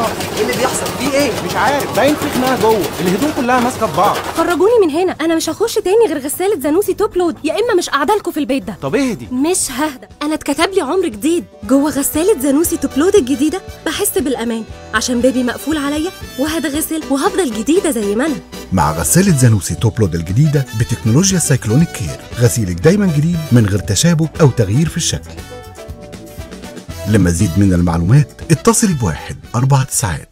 ايه اللي بيحصل في ايه مش عارف باين في خناقه جوه الهدوم كلها ماسكه في بعض خرجوني من هنا انا مش هخش تاني غير غساله زانوسي توب لود يا اما مش قاعده لكم في البيت ده طب اهدي مش ههدى انا اتكتب لي عمر جديد جوه غساله زانوسي توب لود الجديده بحس بالامان عشان بيبي مقفول عليا وهتغسل وهفضل جديده زي ما انا مع غسالة زانوسي توب لود الجديدة بتكنولوجيا سايكلونيك كير غسيلك دايما جديد من غير تشابك أو تغيير في الشكل لمزيد من المعلومات اتصلي بواحد أربعة ساعات